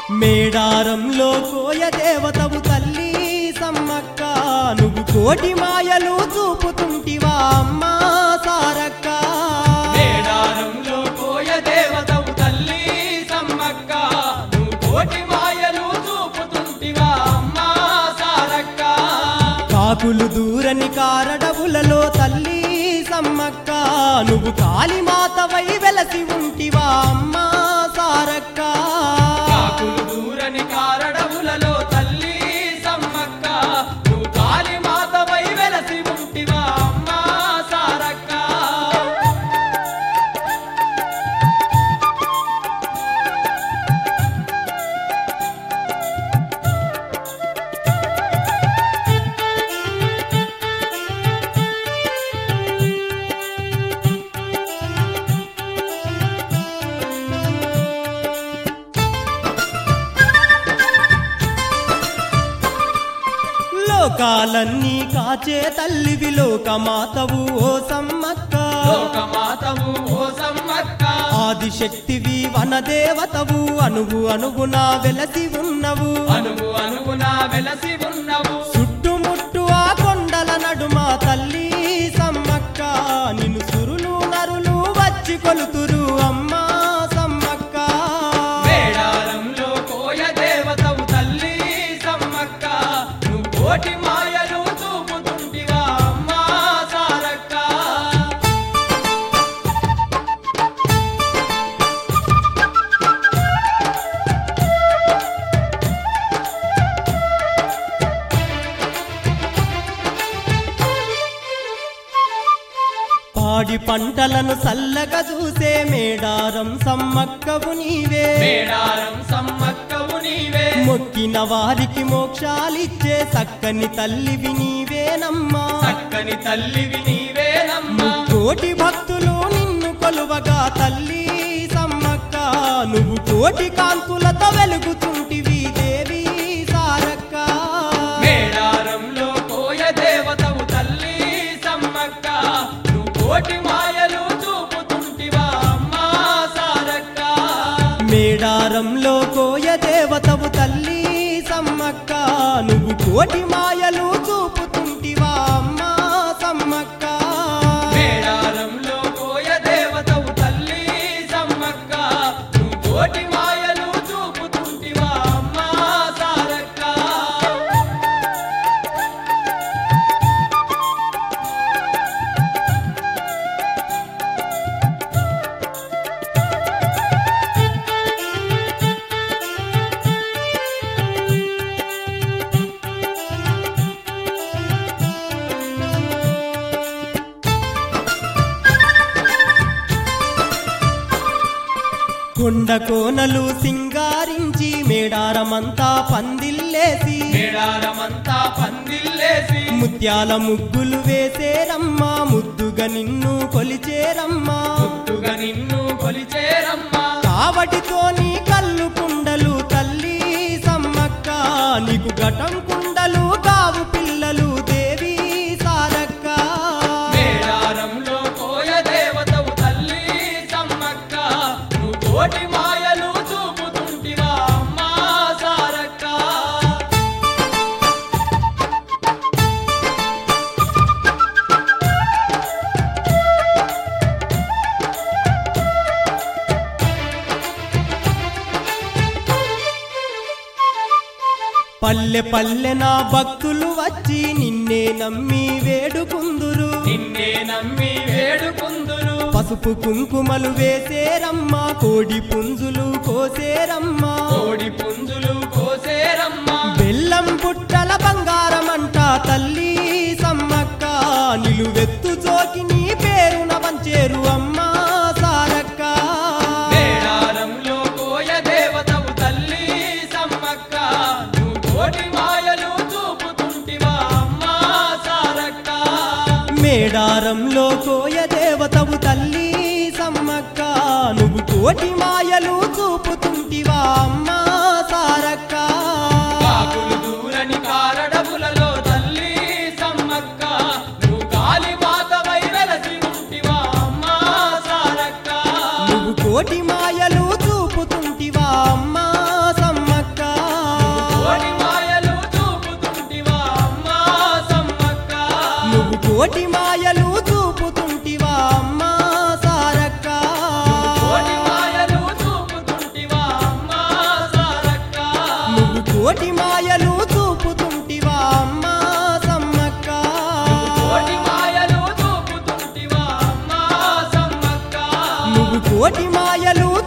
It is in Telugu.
మేడారంలో కోయ దేవతవు తల్లి సమ్మక్క నువ్వు కోటి మాయలు చూపుతుంటివా అమ్మా సారక్క మేడారంలో కోయ దేవతవు తల్లి సమ్మక్క నువ్వు కోటి మాయలు చూపుతుంటివా అమ్మా సారక్క కాకులు దూరని కారడవులలో తల్లి సమ్మక్క నువ్వు కాళీమాతవై వెలసి ఉంటివా అమ్మా సారక్క కాకులు దూరని కారడవులలో తల్లి సమ్మక్క నువ్వు కాలి మాతవై వెలసి ఉంటివా అమ్మా సారక్క లోకాలన్నీ కాచే తల్లివి లోకమాతవు ఓ సమ్మక్క లోకమాతవు ఓ సమ్మక్క ఆదిశక్తివి వనదేవతవు అణువు అణువున వెలసి ఉన్నవు అనువు అనుగుణ వెలసి ఉన్నవు చుట్టుముట్టు ఆ కొండల నడుమ తల్లి సమ్మక్క నిన్ను సురులు నరులు వచ్చి కొలుతురు అమ్మా సమ్మక్క మేడారంలో కోయ దేవతవు తల్లి సమ్మక్క నువ్వు కోటి మాయలు చూపుతుంటివా అమ్మా సారక్క పాడి పంటలను సల్లగా చూసే మేడారం సమ్మక్కవు నీవే మేడారం సమ్మక్కవు నీవే మొక్కిన వారికి మోక్షాలిచ్చే చక్కని తల్లివి నీవేనమ్మా చక్కని తల్లివి నీవేనమ్మా కోటి భక్తులు నిన్ను కొలువగా తల్లి సమ్మక్క నువ్వు కోటి కాంతులతో వెలుగుతుంటివి దేవి సారక్క మేడారంలో కోయ దేవతవు తల్లి సమ్మక్క నువ్వు కోటి మాయలు చూపుతుంటివా అమ్మా సారక్క మేడారంలో కోయ దేవతవు తల్లి సమ్మక్క నువ్వు కోటి మాయలు చూపుతుంటివా అమ్మా సమ్మక్క మేడారంలో కోయ దేవతవు తల్లి సమ్మక్క నువ్వు కోటి మాయలు చూపుతుంటివా అమ్మా సారక్క కొండ కోనలు సింగారించి మేడారమంతా పందిల్లేసి మేడారమంతా పందిల్లేసి ముత్యాల ముగ్గులు వేసేరమ్మా ముద్దుగా నిన్ను కొలిచేరమ్మా ముద్దుగా నిన్ను కొలిచేరమ్మా కావటితోని కళ్ళు కుండలు తల్లి సమ్మక్క నీకు ఘటం కుండలు కావు పిల్లలు దేవి సారక్క మేడారంలో కోయ దేవతవు తల్లి సమ్మక్క నువ్వు కోటి మాయలు చూపుతుంటివా అమ్మా సారక్క పల్లె పల్లె నా భక్తులు వచ్చి నిన్నే నమ్మి వేడుకుందురు నిన్నే నమ్మి వేడుకుందురు పసుపు కుంకుమలు వేసేరమ్మా కోడి పుంజులు కోసేరమ్మా కోడి పుంజులు కోసేరమ్మా బెల్లం పుట్టల బంగారమంట తల్లి సమ్మక్క నిలువెత్తు చోకి నీ పేరున వంచేరు అమ్మా సారక్క మేడారంలో కోయ దేవతవు తల్లి సమ్మక్క నువ్వు కోటి మాయలు చూపుతుంటివా అమ్మా సారక్క మేడారంలో కోయ దేవతవు తల్లి సమ్మక్క నువ్వు కోటి మాయలు చూపుతుంటివా అమ్మా సారక్క కాకులు దూరని కారడవులలో తల్లి సమ్మక్క నువ్వు కాలి మాతవై వెలసి ఉంటివా అమ్మా సారక్క నువ్వు కోటి మాయలు చూపుతుంటివా అమ్మా సమ్మక్క పూజలు